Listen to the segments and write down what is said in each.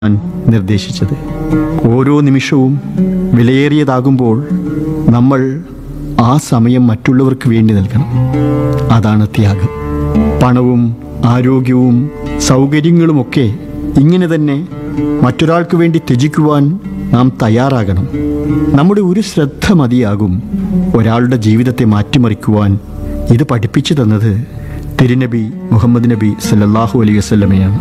ഞാൻ നിർദ്ദേശിച്ചത് ഓരോ നിമിഷവും വിലയേറിയതാകുമ്പോൾ നമ്മൾ ആ സമയം മറ്റുള്ളവർക്ക് വേണ്ടി നൽകണം അതാണ് ത്യാഗം പണവും ആരോഗ്യവും സൗകര്യങ്ങളുമൊക്കെ ഇങ്ങനെ തന്നെ മറ്റൊരാൾക്ക് വേണ്ടി ത്യജിക്കുവാൻ നാം തയ്യാറാകണം നമ്മുടെ ഒരു ശ്രദ്ധ മതിയാകും ഒരാളുടെ ജീവിതത്തെ മാറ്റിമറിക്കുവാൻ ഇത് പഠിപ്പിച്ചു തന്നത് തിരുനബി മുഹമ്മദ് നബി സല്ലല്ലാഹു അലൈഹി വസല്ലമയാണ്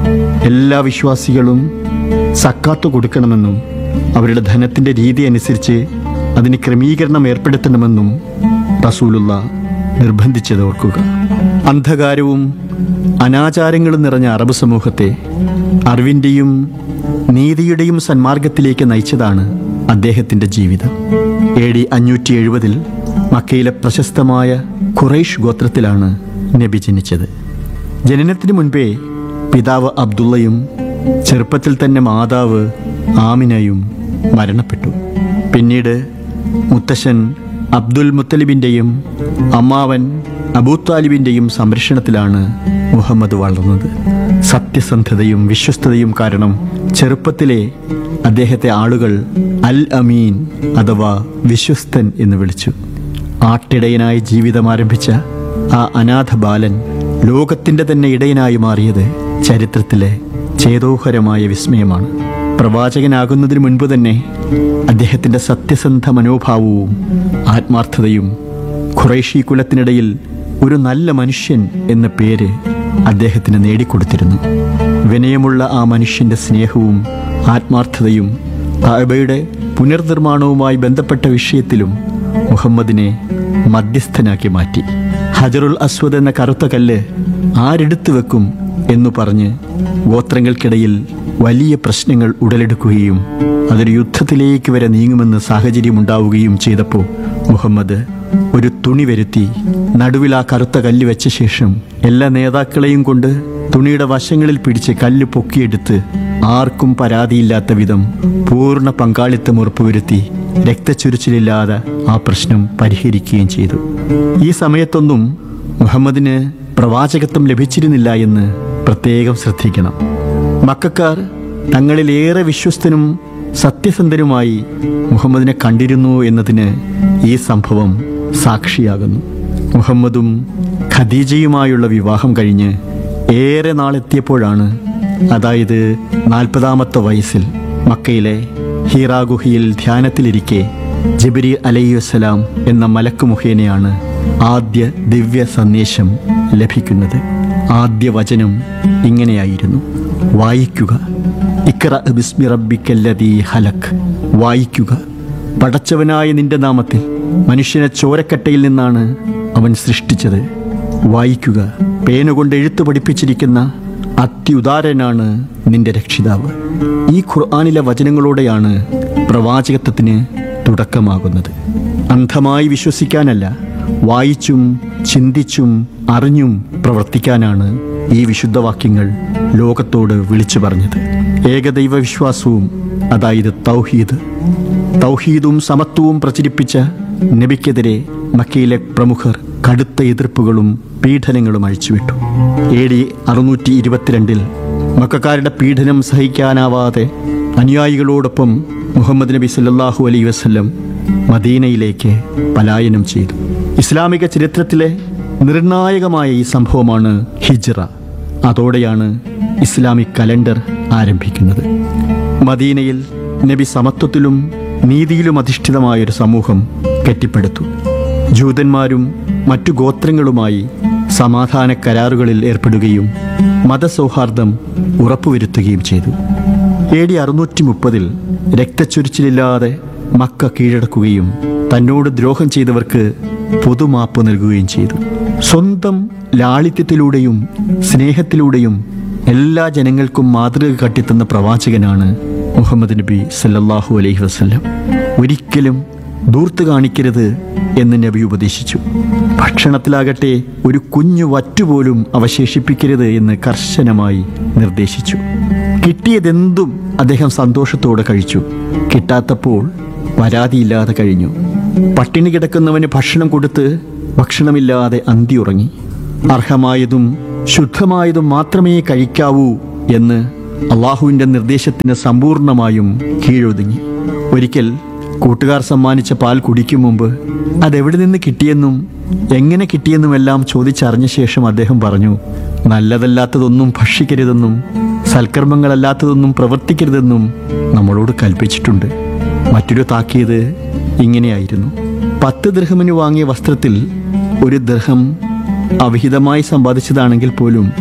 എല്ലാ വിശ്വാസികളും സക്കാത്ത് കൊടുക്കണമെന്നും അവരുടെ ധനത്തിൻ്റെ രീതി അനുസരിച്ച് അതിന് ക്രമീകരണം ഏർപ്പെടുത്തണമെന്നും റസൂലുള്ള നിർബന്ധിച്ചത് ഓർക്കുക അന്ധകാരവും അനാചാരങ്ങളും നിറഞ്ഞ അറബ് സമൂഹത്തെ അറിവിൻ്റെയും നീതിയുടെയും സന്മാർഗത്തിലേക്ക് നയിച്ചതാണ് അദ്ദേഹത്തിൻ്റെ ജീവിതം എ ഡി അഞ്ഞൂറ്റി എഴുപതിൽ മക്കയിലെ പ്രശസ്തമായ ഖുറൈഷ് ഗോത്രത്തിലാണ് നബി ജനിച്ചത് ജനനത്തിന് മുൻപേ പിതാവ് അബ്ദുള്ളയും ചെറുപ്പത്തിൽ തന്നെ മാതാവ് ആമിനയും മരണപ്പെട്ടു പിന്നീട് മുത്തശ്ശൻ അബ്ദുൽ മുത്തലിബിൻ്റെയും അമ്മാവൻ അബൂത്താലിബിൻ്റെയും സംരക്ഷണത്തിലാണ് മുഹമ്മദ് വളർന്നത് സത്യസന്ധതയും വിശ്വസ്തതയും കാരണം ചെറുപ്പത്തിലെ അദ്ദേഹത്തെ ആളുകൾ അൽ അമീൻ അഥവാ വിശ്വസ്തൻ എന്ന് വിളിച്ചു ആട്ടിടയനായി ജീവിതം ആരംഭിച്ച ആ അനാഥ ബാലൻ ലോകത്തിന്റെ തന്നെ ഇടയനായി മാറിയത് ചരിത്രത്തിലെ ചേതോഹരമായ വിസ്മയമാണ് പ്രവാചകനാകുന്നതിന് മുൻപ് തന്നെ അദ്ദേഹത്തിന്റെ സത്യസന്ധ മനോഭാവവും ആത്മാർത്ഥതയും ഖുറൈഷി കുലത്തിനിടയിൽ ഒരു നല്ല മനുഷ്യൻ എന്ന പേര് അദ്ദേഹത്തിന് നേടിക്കൊടുത്തിരുന്നു വിനയമുള്ള ആ മനുഷ്യന്റെ സ്നേഹവും ആത്മാർത്ഥതയും കാബയുടെ പുനർനിർമ്മാണവുമായി ബന്ധപ്പെട്ട വിഷയത്തിലും മുഹമ്മദിനെ മധ്യസ്ഥനാക്കി മാറ്റി ഹജറുൽ അസ്വദ് എന്ന കറുത്ത കല്ല് ആരെടുത്തു വെക്കും എന്നു പറഞ്ഞ് ഗോത്രങ്ങൾക്കിടയിൽ വലിയ പ്രശ്നങ്ങൾ ഉടലെടുക്കുകയും അതൊരു യുദ്ധത്തിലേക്ക് വരെ നീങ്ങുമെന്ന് സാഹചര്യമുണ്ടാവുകയും ചെയ്തപ്പോൾ മുഹമ്മദ് ഒരു തുണി വരുത്തി നടുവിൽ ആ കറുത്ത കല്ല് വെച്ച ശേഷം എല്ലാ നേതാക്കളെയും കൊണ്ട് തുണിയുടെ വശങ്ങളിൽ പിടിച്ച് കല്ല് പൊക്കിയെടുത്ത് ആർക്കും പരാതിയില്ലാത്ത വിധം പൂർണ്ണ പങ്കാളിത്തം ഉറപ്പുവരുത്തി രക്തച്ചൊരിച്ചിലില്ലാതെ ആ പ്രശ്നം പരിഹരിക്കുകയും ചെയ്തു ഈ സമയത്തൊന്നും മുഹമ്മദിന് പ്രവാചകത്വം ലഭിച്ചിരുന്നില്ല എന്ന് പ്രത്യേകം ശ്രദ്ധിക്കണം മക്കാർ തങ്ങളിലേറെ വിശ്വസ്തനും സത്യസന്ധനുമായി മുഹമ്മദിനെ കണ്ടിരുന്നു എന്നതിന് ഈ സംഭവം സാക്ഷിയാകുന്നു മുഹമ്മദും ഖദീജയുമായുള്ള വിവാഹം കഴിഞ്ഞ് ഏറെ നാളെത്തിയപ്പോഴാണ് അതായത് നാൽപ്പതാമത്തെ വയസ്സിൽ മക്കയിലെ ഹീറാ ഗുഹയിൽ ധ്യാനത്തിലിരിക്കെ ജബരി അലൈവസ്സലാം എന്ന മലക്ക് മുഖേനയാണ് ആദ്യ ദിവ്യ സന്ദേശം ലഭിക്കുന്നത് ആദ്യ വചനം ഇങ്ങനെയായിരുന്നു വായിക്കുക ഇക്ര ബിസ്മി റബ്ബിക്കല്ലദീ ഹലക് വായിക്കുക പടച്ചവനായ നിന്റെ നാമത്തിൽ മനുഷ്യനെ ചോരക്കട്ടയിൽ നിന്നാണ് അവൻ സൃഷ്ടിച്ചത് വായിക്കുക പേന കൊണ്ട് എഴുത്തു പഠിപ്പിച്ചിരിക്കുന്ന അത്യുദാരനാണ് നിന്റെ രക്ഷിതാവ് ഈ ഖുർആാനിലെ വചനങ്ങളോടെയാണ് പ്രവാചകത്വത്തിന് തുടക്കമാകുന്നത് അന്ധമായി വിശ്വസിക്കാനല്ല വായിച്ചും ചിന്തിച്ചും അറിഞ്ഞും പ്രവർത്തിക്കാനാണ് ഈ വിശുദ്ധവാക്യങ്ങൾ ലോകത്തോട് വിളിച്ചു പറഞ്ഞത് ഏകദൈവ വിശ്വാസവും അതായത് തൗഹീദ് തൗഹീദും സമത്വവും പ്രചരിപ്പിച്ച നബിക്കെതിരെ മക്കയിലെ പ്രമുഖർ കടുത്ത എതിർപ്പുകളും പീഡനങ്ങളും അഴിച്ചുവിട്ടു എ ഡി അറുന്നൂറ്റി ഇരുപത്തിരണ്ടിൽ മക്കാരുടെ പീഡനം സഹിക്കാനാവാതെ അനുയായികളോടൊപ്പം മുഹമ്മദ് നബി സല്ലല്ലാഹു അലൈ വസല്ലം മദീനയിലേക്ക് പലായനം ചെയ്തു ഇസ്ലാമിക ചരിത്രത്തിലെ നിർണായകമായ ഈ സംഭവമാണ് ഹിജ്റ അതോടെയാണ് ഇസ്ലാമിക് കലണ്ടർ ആരംഭിക്കുന്നത് മദീനയിൽ നബി സമത്വത്തിലും നീതിയിലും അധിഷ്ഠിതമായ ഒരു സമൂഹം കെട്ടിപ്പടുത്തു ജൂതന്മാരും മറ്റു ഗോത്രങ്ങളുമായി സമാധാന കരാറുകളിൽ ഏർപ്പെടുകയും മതസൗഹാർദ്ദം ഉറപ്പുവരുത്തുകയും ചെയ്തു എ ഡി അറുന്നൂറ്റി മുപ്പതിൽ രക്തച്ചൊരിച്ചിലില്ലാതെ മക്ക കീഴടക്കുകയും തന്നോട് ദ്രോഹം ചെയ്തവർക്ക് പൊതുമാപ്പ് നൽകുകയും ചെയ്തു സ്വന്തം ലാളിത്യത്തിലൂടെയും സ്നേഹത്തിലൂടെയും എല്ലാ ജനങ്ങൾക്കും മാതൃക കാട്ടിത്തന്ന പ്രവാചകനാണ് മുഹമ്മദ് നബി സല്ലല്ലാഹു അലൈഹി വസല്ലം ഒരിക്കലും ദൂർത്ത് കാണിക്കരുത് എന്ന് നബി ഉപദേശിച്ചു ഭക്ഷണത്തിലാകട്ടെ ഒരു കുഞ്ഞു വറ്റുപോലും അവശേഷിപ്പിക്കരുത് എന്ന് കർശനമായി നിർദ്ദേശിച്ചു കിട്ടിയതെന്തും അദ്ദേഹം സന്തോഷത്തോടെ കഴിച്ചു കിട്ടാത്തപ്പോൾ പരാതിയില്ലാതെ കഴിഞ്ഞു പട്ടിണി കിടക്കുന്നവന് ഭക്ഷണം കൊടുത്ത് ഭക്ഷണമില്ലാതെ അന്തി ഉറങ്ങി അർഹമായതും ശുദ്ധമായതും മാത്രമേ കഴിക്കാവൂ എന്ന് അള്ളാഹുവിൻ്റെ നിർദ്ദേശത്തിന് സമ്പൂർണമായും കീഴൊതുങ്ങി ഒരിക്കൽ കൂട്ടുകാർ സമ്മാനിച്ച പാൽ കുടിക്കും മുമ്പ് അതെവിടെ നിന്ന് കിട്ടിയെന്നും എങ്ങനെ കിട്ടിയെന്നുമെല്ലാം ചോദിച്ചറിഞ്ഞ ശേഷം അദ്ദേഹം പറഞ്ഞു നല്ലതല്ലാത്തതൊന്നും ഭക്ഷിക്കരുതെന്നും സൽക്കർമ്മങ്ങളല്ലാത്തതൊന്നും പ്രവർത്തിക്കരുതെന്നും നമ്മളോട് കൽപ്പിച്ചിട്ടുണ്ട് മറ്റൊരു താക്കീത് ഇങ്ങനെയായിരുന്നു പത്ത് ദൃഹമിന് വാങ്ങിയ വസ്ത്രത്തിൽ ഒരു ദൃഹം അവിഹിതമായി സമ്പാദിച്ചതാണെങ്കിൽ പോലും